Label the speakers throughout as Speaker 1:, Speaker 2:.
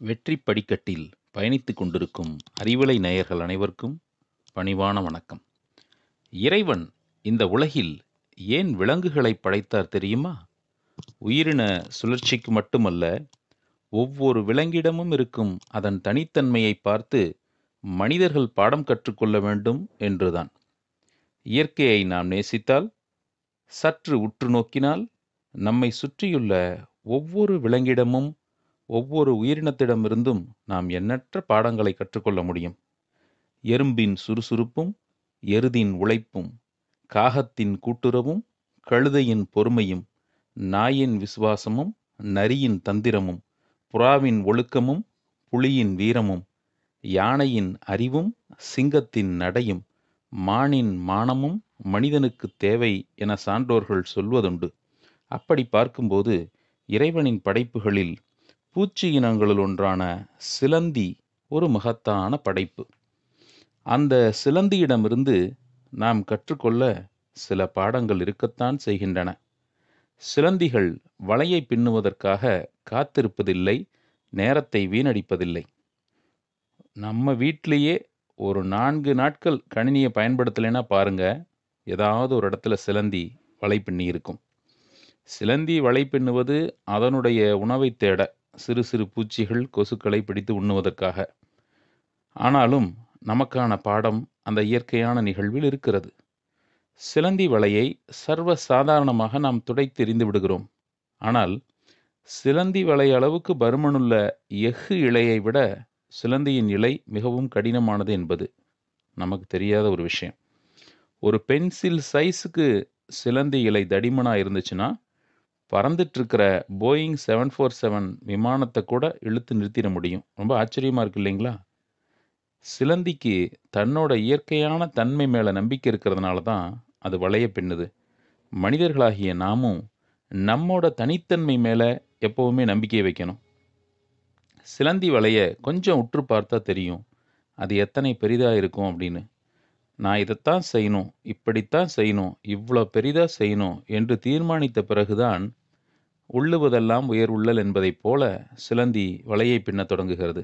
Speaker 1: வெற்றி படிக்கட்டில் பயணித்துக் கொண்டிருக்கும் அறிவலை நேயர்கள் அனைவருக்கும் பணிவான வணக்கம் இறைவன் இந்த உலகில் ஏன் விலங்குகளை படைத்தார் தெரியுமா உயிரின சுழற்சிக்கு மட்டுமல்ல ஒவ்வொரு விலங்கிடமும் இருக்கும் அதன் தனித்தன்மையை பார்த்து மனிதர்கள் பாடம் கற்றுக்கொள்ள வேண்டும் என்றுதான் இயற்கையை நாம் நேசித்தால் சற்று உற்று நோக்கினால் நம்மை சுற்றியுள்ள ஒவ்வொரு விலங்கிடமும் ஒவ்வொரு உயிரினத்திடமிருந்தும் நாம் எண்ணற்ற பாடங்களை கற்றுக்கொள்ள முடியும் எறும்பின் சுறுசுறுப்பும் எருதின் உழைப்பும் காகத்தின் கூட்டுறவும் கழுதையின் பொறுமையும் நாயின் விசுவாசமும் நரியின் தந்திரமும் புறாவின் ஒழுக்கமும் புலியின் வீரமும் யானையின் அறிவும் சிங்கத்தின் நடையும் மானின் மானமும் மனிதனுக்கு தேவை என சான்றோர்கள் சொல்வதுண்டு அப்படி பார்க்கும்போது இறைவனின் படைப்புகளில் பூச்சி இனங்களுள் ஒன்றான சிலந்தி ஒரு மகத்தான படைப்பு அந்த சிலந்தியிடமிருந்து நாம் கற்றுக்கொள்ள சில பாடங்கள் இருக்கத்தான் செய்கின்றன சிலந்திகள் வலையை பின்னுவதற்காக காத்திருப்பதில்லை நேரத்தை வீணடிப்பதில்லை நம்ம வீட்டிலேயே ஒரு நான்கு நாட்கள் கணினியை பயன்படுத்தலைன்னா பாருங்க ஏதாவது ஒரு இடத்துல சிலந்தி வலை பின்னி இருக்கும் சிலந்தி வலை பின்னுவது அதனுடைய உணவை தேட சிறு சிறு பூச்சிகள் கொசுக்களை பிடித்து உண்ணுவதற்காக ஆனாலும் நமக்கான பாடம் அந்த இயற்கையான நிகழ்வில் இருக்கிறது சிலந்தி வலையை சர்வ சாதாரணமாக நாம் துடைத்து எறிந்து விடுகிறோம் ஆனால் சிலந்தி வலை அளவுக்கு பருமனுள்ள எஃகு இலையை விட சிலந்தியின் இலை மிகவும் கடினமானது என்பது நமக்கு தெரியாத ஒரு விஷயம் ஒரு பென்சில் சைஸுக்கு சிலந்தி இலை தடிமனாக இருந்துச்சுன்னா பறந்துட்டு இருக்கிற போயிங் செவன் ஃபோர் செவன் விமானத்தை கூட இழுத்து நிறுத்திட முடியும் ரொம்ப ஆச்சரியமாக இருக்கு இல்லைங்களா சிலந்திக்கு தன்னோட இயற்கையான தன்மை மேலே நம்பிக்கை இருக்கிறதுனால தான் அது வளைய பின்னுது மனிதர்களாகிய நாமும் நம்மோட தனித்தன்மை மேலே எப்போவுமே நம்பிக்கை வைக்கணும் சிலந்தி வலையை கொஞ்சம் உற்று பார்த்தா தெரியும் அது எத்தனை பெரிதாக இருக்கும் அப்படின்னு நான் இதைத்தான் செய்யணும் இப்படித்தான் செய்யணும் இவ்வளோ பெரிதாக செய்யணும் என்று தீர்மானித்த பிறகுதான் உள்ளுவதெல்லாம் உயர் உள்ளல் என்பதைப் போல சிலந்தி வலையை பின்னத் தொடங்குகிறது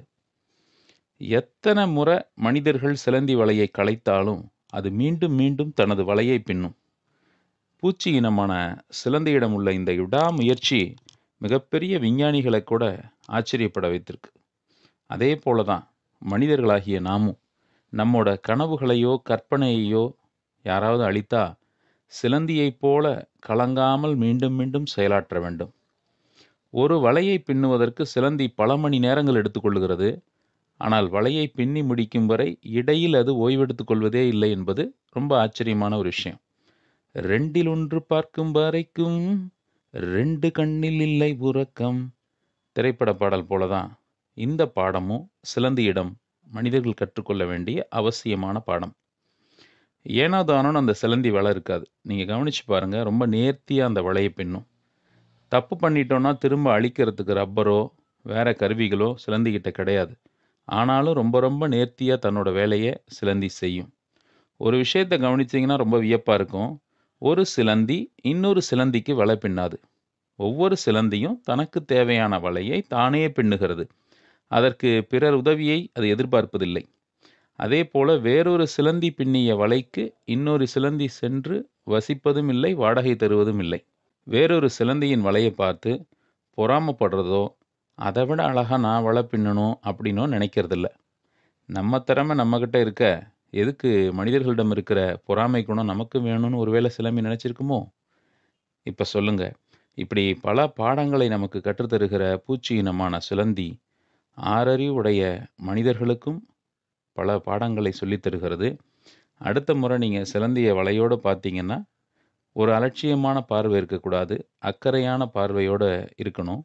Speaker 1: எத்தனை முறை மனிதர்கள் சிலந்தி வலையை களைத்தாலும் அது மீண்டும் மீண்டும் தனது வலையை பின்னும் பூச்சி இனமான சிலந்தியிடம் உள்ள இந்த விடாமுயற்சி மிகப்பெரிய விஞ்ஞானிகளை கூட ஆச்சரியப்பட வைத்திருக்கு அதே போல தான் மனிதர்களாகிய நாமும் நம்மோட கனவுகளையோ கற்பனையையோ யாராவது அளித்தா சிலந்தியைப் போல கலங்காமல் மீண்டும் மீண்டும் செயலாற்ற வேண்டும் ஒரு வலையை பின்னுவதற்கு சிலந்தி பல மணி நேரங்கள் எடுத்துக்கொள்கிறது ஆனால் வலையை பின்னி முடிக்கும் வரை இடையில் அது ஓய்வெடுத்துக் கொள்வதே இல்லை என்பது ரொம்ப ஆச்சரியமான ஒரு விஷயம் ரெண்டில் ஒன்று பார்க்கும் வரைக்கும் ரெண்டு கண்ணில் இல்லை உறக்கம் திரைப்பட பாடல் போல தான் இந்த பாடமும் சிலந்தியிடம் மனிதர்கள் கற்றுக்கொள்ள வேண்டிய அவசியமான பாடம் ஏனாதானோன்னு அந்த சிலந்தி வலை இருக்காது நீங்கள் கவனித்து பாருங்கள் ரொம்ப நேர்த்தியாக அந்த வலையை பின்னும் தப்பு பண்ணிட்டோன்னா திரும்ப அழிக்கிறதுக்கு ரப்பரோ வேற கருவிகளோ சிலந்திக்கிட்ட கிடையாது ஆனாலும் ரொம்ப ரொம்ப நேர்த்தியாக தன்னோட வேலையை சிலந்தி செய்யும் ஒரு விஷயத்தை கவனிச்சிங்கன்னா ரொம்ப வியப்பாக இருக்கும் ஒரு சிலந்தி இன்னொரு சிலந்திக்கு வலை பின்னாது ஒவ்வொரு சிலந்தியும் தனக்கு தேவையான வலையை தானே பின்னுகிறது அதற்கு பிறர் உதவியை அது எதிர்பார்ப்பதில்லை அதே போல வேறொரு சிலந்தி பின்னிய வலைக்கு இன்னொரு சிலந்தி சென்று வசிப்பதும் இல்லை வாடகை தருவதும் இல்லை வேறொரு சிலந்தியின் வலையை பார்த்து பொறாமப்படுறதோ அதை விட அழகாக நான் வலை பின்னணும் அப்படின்னோ நினைக்கிறதில்ல நம்ம திறமை நம்மக்கிட்ட இருக்க எதுக்கு மனிதர்களிடம் இருக்கிற பொறாமை குணம் நமக்கு வேணும்னு ஒருவேளை சிலம்பி நினச்சிருக்குமோ இப்போ சொல்லுங்க இப்படி பல பாடங்களை நமக்கு கற்றுத்தருகிற பூச்சி இனமான சிலந்தி ஆறறிவுடைய மனிதர்களுக்கும் பல பாடங்களை சொல்லித் தருகிறது அடுத்த முறை நீங்கள் சிலந்திய வலையோடு பார்த்தீங்கன்னா ஒரு அலட்சியமான பார்வை இருக்கக்கூடாது அக்கறையான பார்வையோடு இருக்கணும்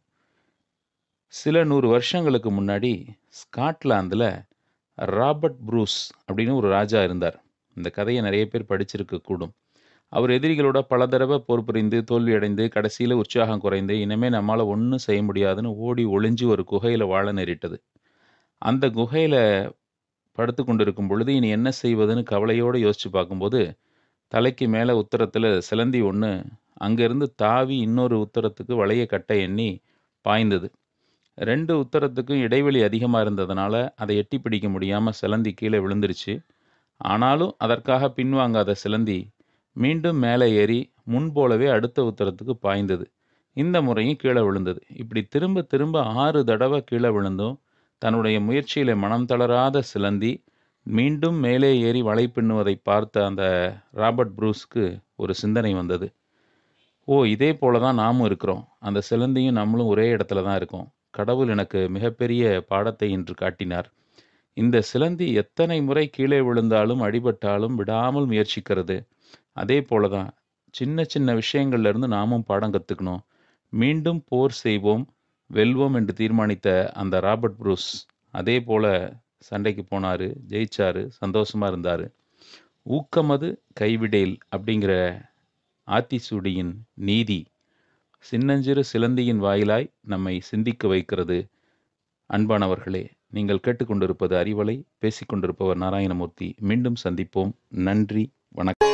Speaker 1: சில நூறு வருஷங்களுக்கு முன்னாடி ஸ்காட்லாந்தில் ராபர்ட் ப்ரூஸ் அப்படின்னு ஒரு ராஜா இருந்தார் இந்த கதையை நிறைய பேர் படிச்சிருக்க கூடும் அவர் எதிரிகளோட பல தடவை போர் புரிந்து தோல்வி அடைந்து கடைசியில் உற்சாகம் குறைந்து இனிமேல் நம்மளால் ஒன்றும் செய்ய முடியாதுன்னு ஓடி ஒளிஞ்சு ஒரு குகையில் வாழ நேரிட்டது அந்த குகையில் படுத்து கொண்டிருக்கும் பொழுது இனி என்ன செய்வதுன்னு கவலையோடு யோசித்து பார்க்கும்போது தலைக்கு மேலே உத்தரத்தில் சிலந்தி ஒன்று அங்கேருந்து தாவி இன்னொரு உத்தரத்துக்கு வளைய கட்ட எண்ணி பாய்ந்தது 2 உத்தரத்துக்கும் இடைவெளி அதிகமா இருந்ததுனால, அதை எட்டி பிடிக்க முடியாம சிலந்தி கீழ விழுந்துருச்சு. ஆனாலும் அதற்காக பின்வாங்காத சிலந்தி, மீண்டும் மேலே ஏறி முன்போலவே அடுத்த உத்தரத்துக்கு பாய்ந்தது. இந்த முறையும் கீழ விழுந்தது. இப்படி திரும்ப திரும்ப 6 தடவ கீழ விழுந்தும், தன்னுடைய முயற்சியில மனம் தளராத சிலந்தி, மீண்டும் மேலே ஏறி வலை பின்னுவதைப் பார்த்த அந்த ராபர்ட் ப்ரூஸ்க்கு ஒரு சிந்தனை வந்தது. "ஓ! இதே போல தான் நாமும் இருக்கிறோம். அந்த சிலந்தியும் நம்மளும் ஒரே இடத்துல தான் இருக்கோம். கடவுள் எனக்கு மிகப்பெரிய பாடத்தை இன்று காட்டினார். இந்த சிலந்தி எத்தனை முறை கீழே விழுந்தாலும், அடிபட்டாலும் விடாமல் முயற்சிக்கிறது. அதே போல தான் சின்ன சின்ன விஷயங்கள்ல இருந்து நாமும் பாடம் கத்துக்கணும். மீண்டும் போர் செய்வோம், வெல்வோம்" என்று தீர்மானித்த அந்த ராபர்ட் ப்ரூஸ், அதே போல சண்டைக்கு போனாரு, ஜெயிச்சாரு, சந்தோஷமா இருந்தாரு. "ஊக்கமது கைவிடேல்" அப்படிங்கிற ஆத்திசூடியின் நீதி, சின்னஞ்சிறு சிலந்தியின் வாயிலாய் நம்மை சிந்திக்க வைக்கிறது. அன்பானவர்களே, நீங்கள் கேட்டுக்கொண்டிருப்பது அறிவலை. பேசிக் கொண்டிருப்பவர் நாராயணமூர்த்தி. மீண்டும் சந்திப்போம். நன்றி, வணக்கம்.